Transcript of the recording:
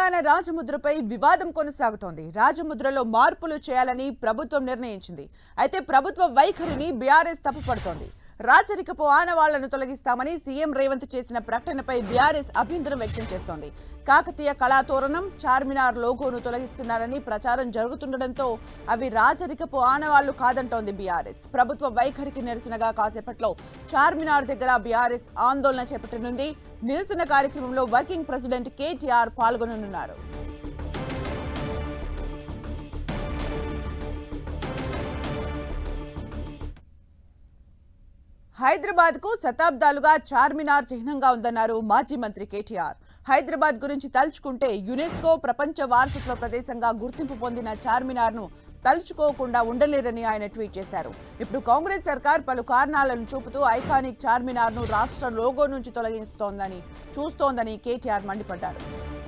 తెలంగాణ రాజముద్రపై వివాదం కొనసాగుతోంది రాజముద్రలో మార్పులు చేయాలని ప్రభుత్వం నిర్ణయించింది అయితే ప్రభుత్వ వైఖరిని బీఆర్ఎస్ తప్పుపడుతోంది రాచరికపు ఆనవాళ్లను తొలగిస్తామని సీఎం రేవంత్ చేసిన ప్రకటనపై బీఆర్ఎస్ అభ్యంతరం వ్యక్తం చేస్తోంది కాకతీయ కళాతోరణం చార్మినార్ లోగోను తొలగిస్తున్నారని ప్రచారం జరుగుతుండటంతో అవి రాచరికపు ఆనవాళ్లు కాదంటోంది బీఆర్ఎస్ ప్రభుత్వ వైఖరికి నిరసనగా కాసేపట్లో చార్మినార్ దగ్గర బీఆర్ఎస్ ఆందోళన చేపట్టనుంది నిరసన కార్యక్రమంలో వర్కింగ్ ప్రెసిడెంట్ కేటీఆర్ పాల్గొననున్నారు హైదరాబాద్ కు శతాబ్దాలుగా చార్మినార్ చిహ్నంగా ఉందన్నారు మాజీ మంత్రి కేటీఆర్ హైదరాబాద్ గురించి తలుచుకుంటే యునెస్కో ప్రపంచ వారసత్వ ప్రదేశంగా గుర్తింపు పొందిన చార్మినార్ ను తలుచుకోకుండా ఉండలేరని ఆయన ట్వీట్ చేశారు ఇప్పుడు కాంగ్రెస్ సర్కార్ పలు కారణాలను చూపుతూ ఐకానిక్ చార్మినార్ ను రాష్ట్ర లోగో నుంచి తొలగిస్తోందని చూస్తోందని కేటీఆర్ మండిపడ్డారు